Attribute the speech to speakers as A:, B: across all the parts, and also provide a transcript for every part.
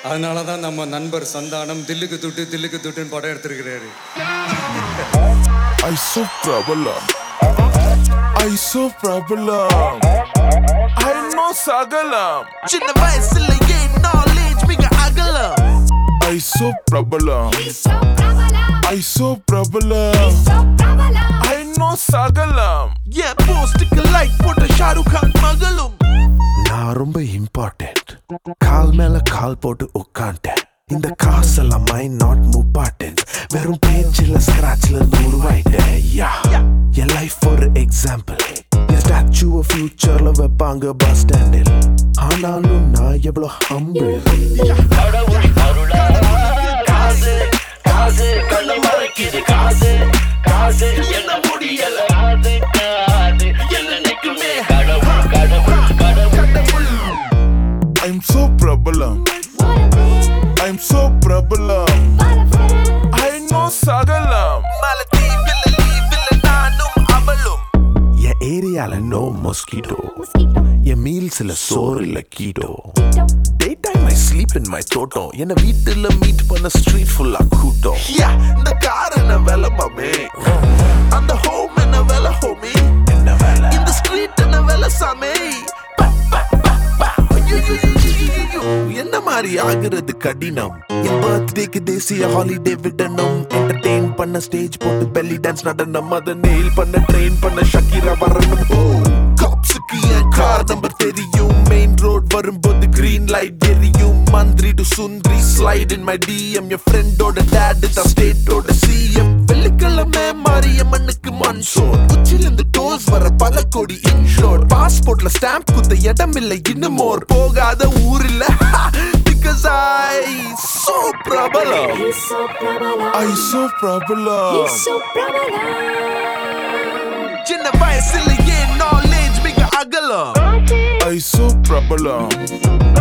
A: அதனால தான் நம்ம நண்பர் சந்தானம் தில்லுக்கு துட்டு தில்லுக்கு துட்டுன்னு படம் எடுத்திருக்கிறாரு
B: I so problem. I so problem. I know sagalam.
C: சின்ன வயசுல ஏன் நாலேஜ் மிக அகலம்
B: I so problem.
D: He's so பிரபலம்
B: I so problem.
D: He's so பிரபலம்
B: I know sagalam.
C: என் போஸ்டுக்கு லைக் போட்ட ஷாருக் கான் மகளும்
E: நான் ரொம்ப இம்பார்ட்டன்ட் கால் மேல கால் போட்டு உட்காண்டேன் இந்த காசெல்லாம் மைண்ட் நாட் முப்பாட்டன்ட் வெறும் பேச்சில் ஸ்கிராச்ல இருந்து உருவாயிட்டேன் யா என் லைஃப் ஒரு எக்ஸாம்பிள் என் ஸ்டாச்சுவை ஃபியூச்சர்ல வைப்பாங்க பஸ் ஸ்டாண்டில் ஆனாலும் நான் எவ்வளோ ஹம்பிள்
F: கடவுள் அருளால் காசு காசு கண்ணை மறைக்குது காசு காசு என்ன முடியல காசு காசு என்னைக்குமே கடவுள் கடவுள் கடவுள்
B: I'm so problem. I'm so problem. I know sagalam.
C: மலத்தீவில் லீவில் நானும் அவளும்
E: என் ஏரியால நோ மொஸ்கிட்டோ என் மீல்ஸ்ல சோறு இல்ல keto day time I sleep in my தோட்டம் என்ன வீட்டுல மீட் பண்ண ஸ்ட்ரீட் ஃபுல்லா கூட்டம்
C: யா இந்த கார் என்ன வேலை மாமே அந்த ஹோம் என்ன வேலை ஹோமி
E: என்ன வேலை
C: இந்த ஸ்ட்ரீட் என்ன வேலை சாமே ப, ப, ப, ப. ஐயையையையையையோ. என்ன மாதிரி ஆகுறது கடினம்
E: என் பர்த்டேக்கு தேசிய ஹாலிடே விடணும் என்டர்டெயின் பண்ண ஸ்டேஜ் போட்டு பெல்லி டான்ஸ் நடனம் அத நெயில் பண்ண ட்ரெயின் பண்ண ஷக்கீரா வரணும் ஓ காப்ஸுக்கு என் கார் நம்பர் தெரியும் மெயின் ரோட் வரும்போது கிரீன் லைட் எரியும் மந்திரி டு சுந்தரி ஸ்லைட் இன் மை டிஎம் என் ஃப்ரெண்டோட டேட் தான் ஸ்டேட்டோட சிஎம் வெள்ளிக்கிழமை மாரியம்மனுக்கு மன்சோர் உச்சிலிருந்து டோஸ் வர பல கோடி இன்ஷோர் பாஸ்போர்ட்ல ஸ்டாம்ப் குத்த இடம் இல்லை இன்னும் மோர் போகாத ஊர் இல்ல பிகாஸ் ஐ சோ பிரபலம்
D: He's so பிரபலம்
B: I so problem.
D: He's so பிரபலம்
C: சின்ன வயசுல ஏன் நாலேஜ் மிக அகலம்
B: I so problem.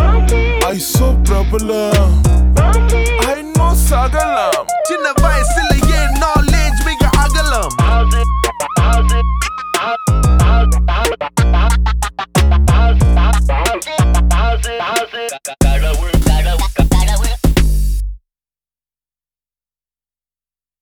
B: I so problem. I know sagalam.
C: சின்ன வயசுல